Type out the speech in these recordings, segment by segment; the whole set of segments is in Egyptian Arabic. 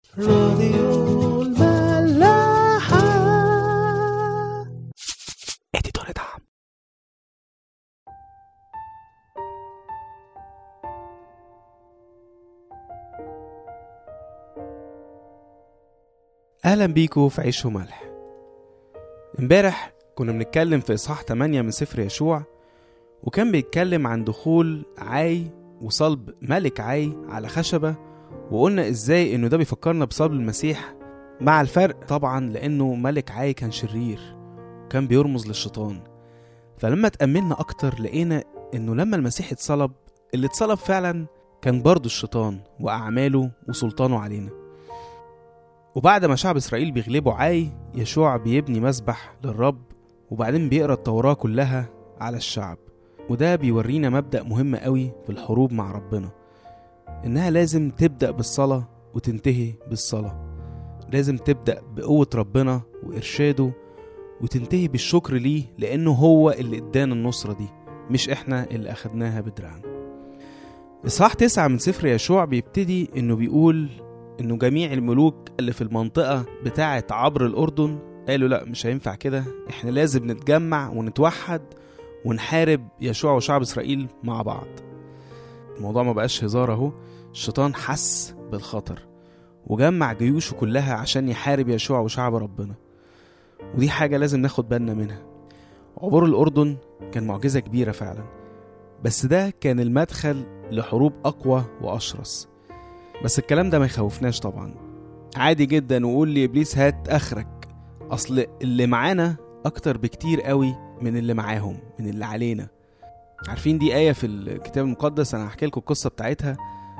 راديو الملاحة اديتور دعم اهلا بيكم في عيش وملح امبارح كنا بنتكلم في اصحاح 8 من سفر يشوع وكان بيتكلم عن دخول عاي وصلب ملك عاي على خشبة وقلنا ازاي انه ده بيفكرنا بصلب المسيح مع الفرق طبعا لانه ملك عاي كان شرير وكان بيرمز للشيطان فلما تأملنا أكتر لقينا إنه لما المسيح اتصلب اللي اتصلب فعلا كان برضه الشيطان وأعماله وسلطانه علينا وبعد ما شعب إسرائيل بيغلبوا عاي يشوع بيبني مسبح للرب وبعدين بيقرأ التوراة كلها على الشعب وده بيورينا مبدأ مهم قوي في الحروب مع ربنا إنها لازم تبدأ بالصلاة وتنتهي بالصلاة لازم تبدأ بقوة ربنا وإرشاده وتنتهي بالشكر ليه لأنه هو اللي ادانا النصرة دي مش احنا اللي أخدناها بدراعنا إصحاح تسعة من سفر يشوع بيبتدي إنه بيقول إنه جميع الملوك اللي في المنطقة بتاعة عبر الأردن قالوا لأ مش هينفع كده احنا لازم نتجمع ونتوحد ونحارب يشوع وشعب إسرائيل مع بعض الموضوع ما بقاش هزار أهو الشيطان حس بالخطر وجمع جيوشه كلها عشان يحارب يشوع وشعب ربنا ودي حاجة لازم ناخد بالنا منها عبور الأردن كان معجزة كبيرة فعلا بس ده كان المدخل لحروب أقوى وأشرس بس الكلام ده ما يخوفناش طبعا عادي جدا وقول لي إبليس هات آخرك أصل اللي معانا أكتر بكتير قوي من اللي معاهم من اللي علينا عارفين دي آية في الكتاب المقدس أنا هحكي لكم القصة بتاعتها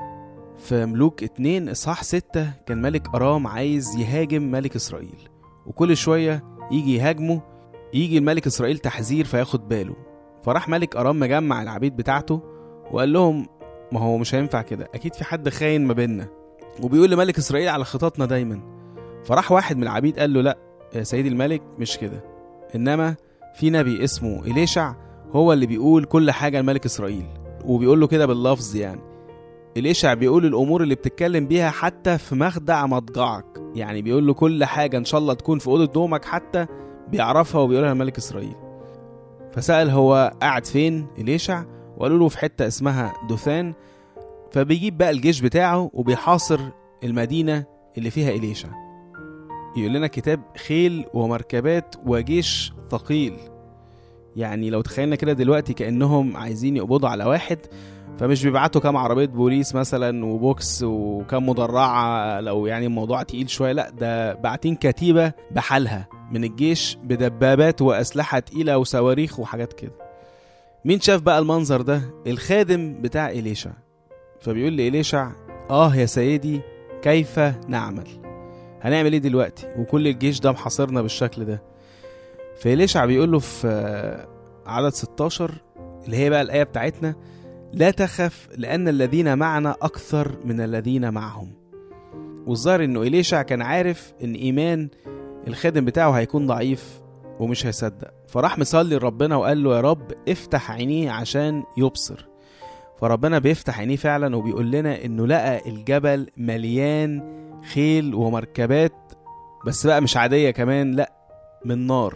في ملوك اتنين إصحاح ستة كان ملك أرام عايز يهاجم ملك إسرائيل وكل شوية يجي يهاجمه يجي الملك إسرائيل تحذير فياخد باله فراح ملك أرام مجمع العبيد بتاعته وقال لهم ما هو مش هينفع كده أكيد في حد خاين ما بيننا وبيقول لملك إسرائيل على خططنا دايما فراح واحد من العبيد قال له لا يا سيدي الملك مش كده إنما في نبي اسمه إليشع هو اللي بيقول كل حاجة لملك إسرائيل وبيقول له كده باللفظ يعني إليشع بيقول الأمور اللي بتتكلم بيها حتى في مخدع مضجعك يعني بيقول له كل حاجة إن شاء الله تكون في أوضة نومك حتى بيعرفها وبيقولها لملك إسرائيل فسأل هو قاعد فين إليشع وقالوا له في حتة اسمها دوثان فبيجيب بقى الجيش بتاعه وبيحاصر المدينة اللي فيها إليشع يقول لنا كتاب خيل ومركبات وجيش ثقيل يعني لو تخيلنا كده دلوقتي كأنهم عايزين يقبضوا على واحد فمش بيبعتوا كام عربية بوليس مثلا وبوكس وكام مدرعة لو يعني الموضوع تقيل شوية لا ده باعتين كتيبة بحالها من الجيش بدبابات وأسلحة تقيلة وصواريخ وحاجات كده مين شاف بقى المنظر ده الخادم بتاع إليشع فبيقول لإليشع آه يا سيدي كيف نعمل هنعمل ايه دلوقتي وكل الجيش ده محاصرنا بالشكل ده فإليشع بيقول له في آه، عدد 16 اللي هي بقى الآية بتاعتنا لا تخف لأن الذين معنا أكثر من الذين معهم والظاهر إنه إليشع كان عارف إن إيمان الخادم بتاعه هيكون ضعيف ومش هيصدق فراح مصلي لربنا وقال له يا رب افتح عينيه عشان يبصر فربنا بيفتح عينيه فعلا وبيقول لنا إنه لقى الجبل مليان خيل ومركبات بس بقى مش عادية كمان لأ من نار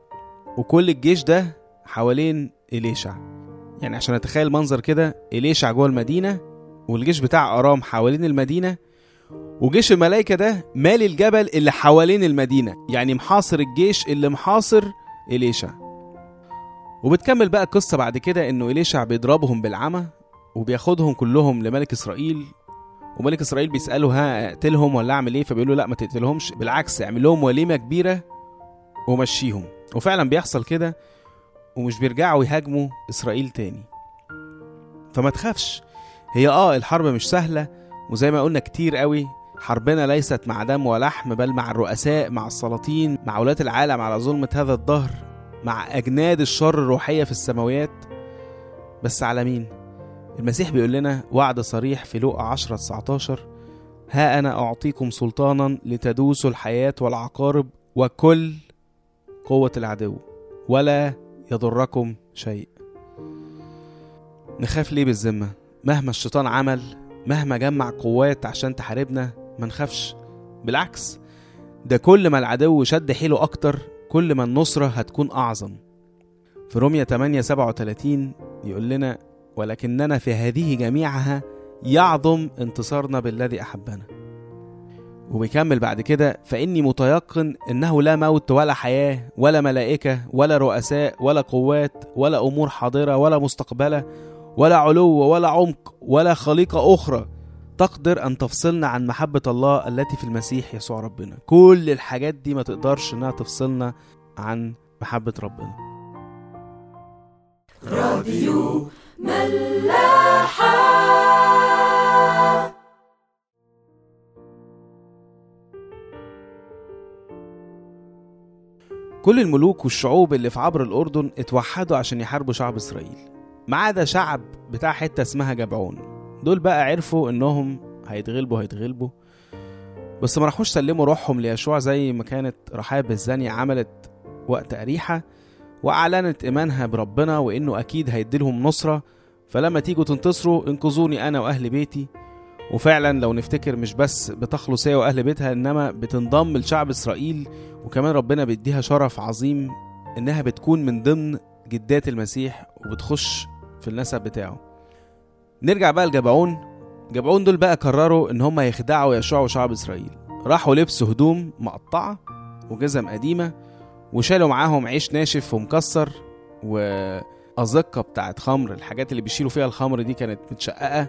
وكل الجيش ده حوالين إليشع يعني عشان اتخيل منظر كده إليشع جوه المدينة والجيش بتاع أرام حوالين المدينة وجيش الملائكة ده مالي الجبل اللي حوالين المدينة يعني محاصر الجيش اللي محاصر إليشع وبتكمل بقى القصة بعد كده إنه إليشع بيضربهم بالعمى وبياخدهم كلهم لملك إسرائيل وملك إسرائيل بيسأله ها أقتلهم ولا أعمل إيه فبيقول له لا ما تقتلهمش بالعكس اعمل لهم وليمة كبيرة ومشيهم وفعلا بيحصل كده ومش بيرجعوا يهاجموا إسرائيل تاني فما تخافش هي اه الحرب مش سهلة وزي ما قلنا كتير قوي حربنا ليست مع دم ولحم بل مع الرؤساء مع السلاطين مع ولاة العالم على ظلمة هذا الدهر مع أجناد الشر الروحية في السماويات بس على مين؟ المسيح بيقول لنا وعد صريح في لوقا 10 19 ها أنا أعطيكم سلطانا لتدوسوا الحياة والعقارب وكل قوة العدو ولا يضركم شيء نخاف ليه بالذمة مهما الشيطان عمل مهما جمع قوات عشان تحاربنا ما نخافش بالعكس ده كل ما العدو شد حيله أكتر كل ما النصرة هتكون أعظم في رومية 8 37 يقول لنا ولكننا في هذه جميعها يعظم انتصارنا بالذي أحبنا وبيكمل بعد كده فإني متيقن إنه لا موت ولا حياة ولا ملائكة ولا رؤساء ولا قوات ولا أمور حاضرة ولا مستقبلة ولا علو ولا عمق ولا خليقة أخرى تقدر أن تفصلنا عن محبة الله التي في المسيح يسوع ربنا كل الحاجات دي ما تقدرش إنها تفصلنا عن محبة ربنا راديو ملاحة كل الملوك والشعوب اللي في عبر الأردن اتوحدوا عشان يحاربوا شعب إسرائيل ما عدا شعب بتاع حتة اسمها جبعون دول بقى عرفوا إنهم هيتغلبوا هيتغلبوا بس ما راحوش سلموا روحهم ليشوع زي ما كانت رحاب الزانية عملت وقت أريحة وأعلنت إيمانها بربنا وإنه أكيد هيديلهم نصرة فلما تيجوا تنتصروا انقذوني أنا وأهل بيتي وفعلا لو نفتكر مش بس بتخلص هي وأهل بيتها إنما بتنضم لشعب إسرائيل وكمان ربنا بيديها شرف عظيم إنها بتكون من ضمن جدات المسيح وبتخش في النسب بتاعه نرجع بقى لجبعون جبعون دول بقى قرروا إن هم يخدعوا يشوع وشعب إسرائيل راحوا لبسوا هدوم مقطعة وجزم قديمة وشالوا معاهم عيش ناشف ومكسر وأزقة بتاعت خمر الحاجات اللي بيشيلوا فيها الخمر دي كانت متشققة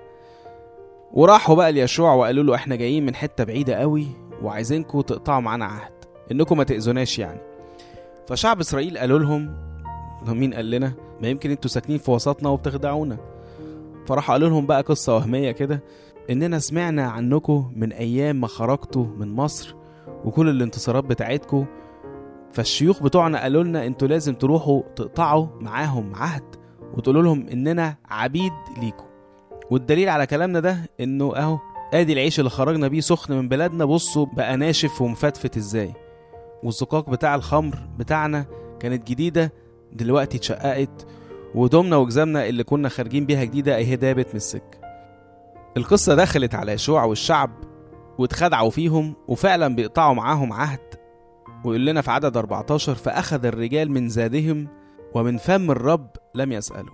وراحوا بقى ليشوع وقالوا له احنا جايين من حتة بعيدة قوي وعايزينكم تقطعوا معانا عهد انكم ما تأذوناش يعني فشعب اسرائيل قالوا لهم "طب مين قال لنا ما يمكن انتوا ساكنين في وسطنا وبتخدعونا فراحوا قالوا لهم بقى قصة وهمية كده اننا سمعنا عنكم من ايام ما خرجتوا من مصر وكل الانتصارات بتاعتكم فالشيوخ بتوعنا قالوا لنا انتوا لازم تروحوا تقطعوا معاهم عهد وتقولوا لهم اننا عبيد ليكم والدليل على كلامنا ده انه اهو ادي العيش اللي خرجنا بيه سخن من بلادنا بصوا بقى ناشف ومفتفت ازاي والزقاق بتاع الخمر بتاعنا كانت جديدة دلوقتي اتشققت وهدومنا وجزامنا اللي كنا خارجين بيها جديدة اهي دابت من السكة القصة دخلت على يشوع والشعب واتخدعوا فيهم وفعلا بيقطعوا معاهم عهد ويقول لنا في عدد 14 فأخذ الرجال من زادهم ومن فم الرب لم يسألوا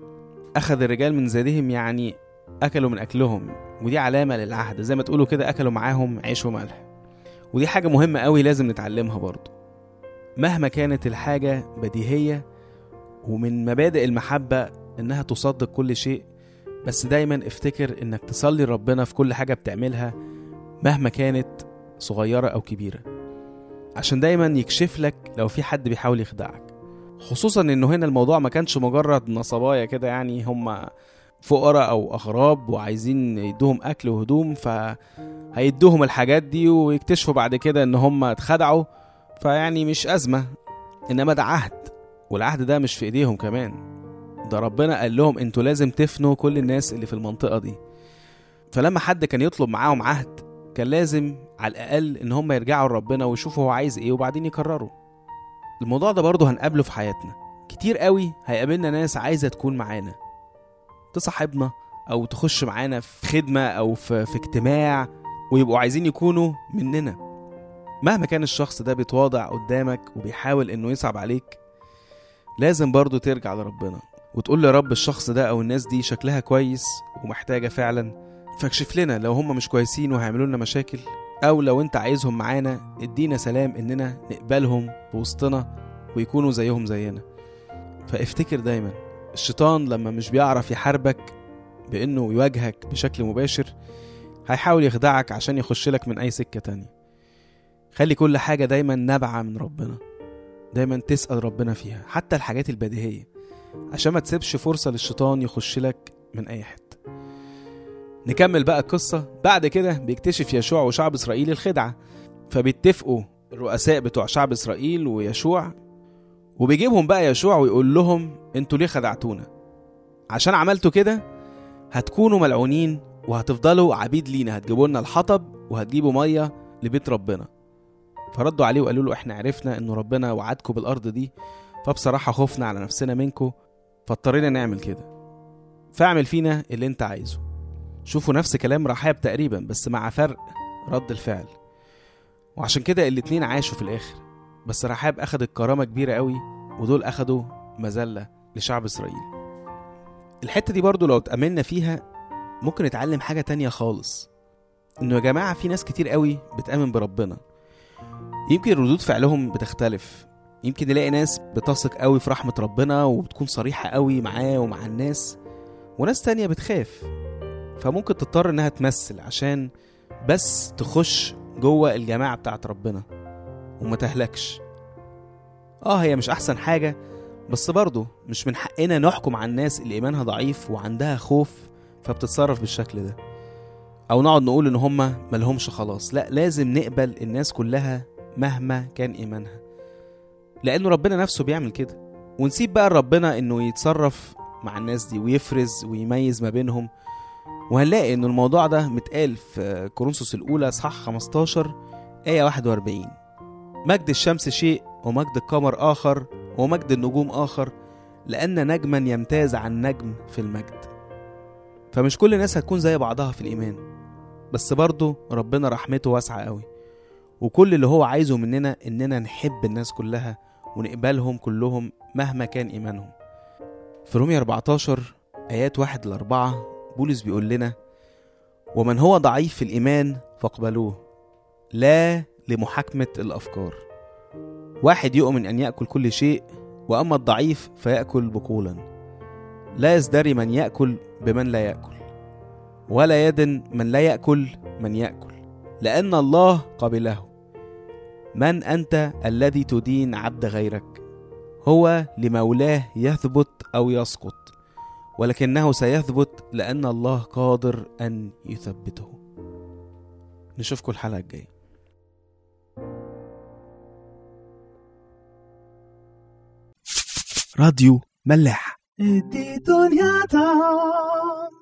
أخذ الرجال من زادهم يعني أكلوا من أكلهم ودي علامة للعهد زي ما تقولوا كده أكلوا معاهم عيش وملح ودي حاجة مهمة قوي لازم نتعلمها برضو مهما كانت الحاجة بديهية ومن مبادئ المحبة إنها تصدق كل شيء بس دايما افتكر إنك تصلي ربنا في كل حاجة بتعملها مهما كانت صغيرة أو كبيرة عشان دايما يكشف لك لو في حد بيحاول يخدعك خصوصا انه هنا الموضوع ما كانش مجرد نصبايا كده يعني هم فقراء او اغراب وعايزين يدوهم اكل وهدوم فهيدوهم الحاجات دي ويكتشفوا بعد كده ان هم اتخدعوا فيعني مش ازمه انما ده عهد والعهد ده مش في ايديهم كمان ده ربنا قال لهم انتوا لازم تفنوا كل الناس اللي في المنطقه دي فلما حد كان يطلب معاهم عهد كان لازم على الاقل ان هم يرجعوا لربنا ويشوفوا هو عايز ايه وبعدين يكرروا الموضوع ده برضه هنقابله في حياتنا كتير قوي هيقابلنا ناس عايزه تكون معانا تصاحبنا او تخش معانا في خدمه او في, في اجتماع ويبقوا عايزين يكونوا مننا مهما كان الشخص ده بيتواضع قدامك وبيحاول انه يصعب عليك لازم برضه ترجع لربنا وتقول يا رب الشخص ده او الناس دي شكلها كويس ومحتاجه فعلا فاكشف لنا لو هم مش كويسين وهيعملوا لنا مشاكل او لو انت عايزهم معانا ادينا سلام اننا نقبلهم في وسطنا ويكونوا زيهم زينا فافتكر دايما الشيطان لما مش بيعرف يحاربك بانه يواجهك بشكل مباشر هيحاول يخدعك عشان يخش لك من اي سكه تانية خلي كل حاجه دايما نابعه من ربنا دايما تسال ربنا فيها حتى الحاجات البديهيه عشان ما تسيبش فرصه للشيطان يخش لك من اي حته نكمل بقى القصة بعد كده بيكتشف يشوع وشعب إسرائيل الخدعة فبيتفقوا الرؤساء بتوع شعب إسرائيل ويشوع وبيجيبهم بقى يشوع ويقول لهم انتوا ليه خدعتونا عشان عملتوا كده هتكونوا ملعونين وهتفضلوا عبيد لينا هتجيبوا لنا الحطب وهتجيبوا مية لبيت ربنا فردوا عليه وقالوا له احنا عرفنا انه ربنا وعدكم بالارض دي فبصراحة خفنا على نفسنا منكم فاضطرينا نعمل كده فاعمل فينا اللي انت عايزه شوفوا نفس كلام رحاب تقريبا بس مع فرق رد الفعل وعشان كده الاتنين عاشوا في الآخر بس رحاب أخدت كرامة كبيرة قوي ودول أخدوا مذلة لشعب إسرائيل الحتة دي برضو لو اتأملنا فيها ممكن نتعلم حاجة تانية خالص إنه يا جماعة في ناس كتير قوي بتآمن بربنا يمكن ردود فعلهم بتختلف يمكن نلاقي ناس بتثق قوي في رحمة ربنا وبتكون صريحة قوي معاه ومع الناس وناس تانية بتخاف فممكن تضطر انها تمثل عشان بس تخش جوه الجماعة بتاعت ربنا وما تهلكش اه هي مش احسن حاجة بس برضه مش من حقنا نحكم على الناس اللي ايمانها ضعيف وعندها خوف فبتتصرف بالشكل ده او نقعد نقول ان هما ملهمش خلاص لا لازم نقبل الناس كلها مهما كان ايمانها لانه ربنا نفسه بيعمل كده ونسيب بقى ربنا انه يتصرف مع الناس دي ويفرز ويميز ما بينهم وهنلاقي ان الموضوع ده متقال في كورنثوس الاولى اصحاح 15 ايه 41 مجد الشمس شيء ومجد القمر اخر ومجد النجوم اخر لان نجما يمتاز عن نجم في المجد فمش كل الناس هتكون زي بعضها في الايمان بس برضه ربنا رحمته واسعه قوي وكل اللي هو عايزه مننا اننا نحب الناس كلها ونقبلهم كلهم مهما كان ايمانهم في رومية 14 آيات واحد لأربعة بولس بيقول لنا ومن هو ضعيف في الإيمان فاقبلوه لا لمحاكمة الأفكار واحد يؤمن أن يأكل كل شيء وأما الضعيف فيأكل بقولا لا يزدري من يأكل بمن لا يأكل ولا يدن من لا يأكل من يأكل لأن الله قبله من أنت الذي تدين عبد غيرك هو لمولاه يثبت أو يسقط ولكنه سيثبت لأن الله قادر أن يثبته نشوفكم الحلقة الجاية راديو ملاح دي دنيا تعم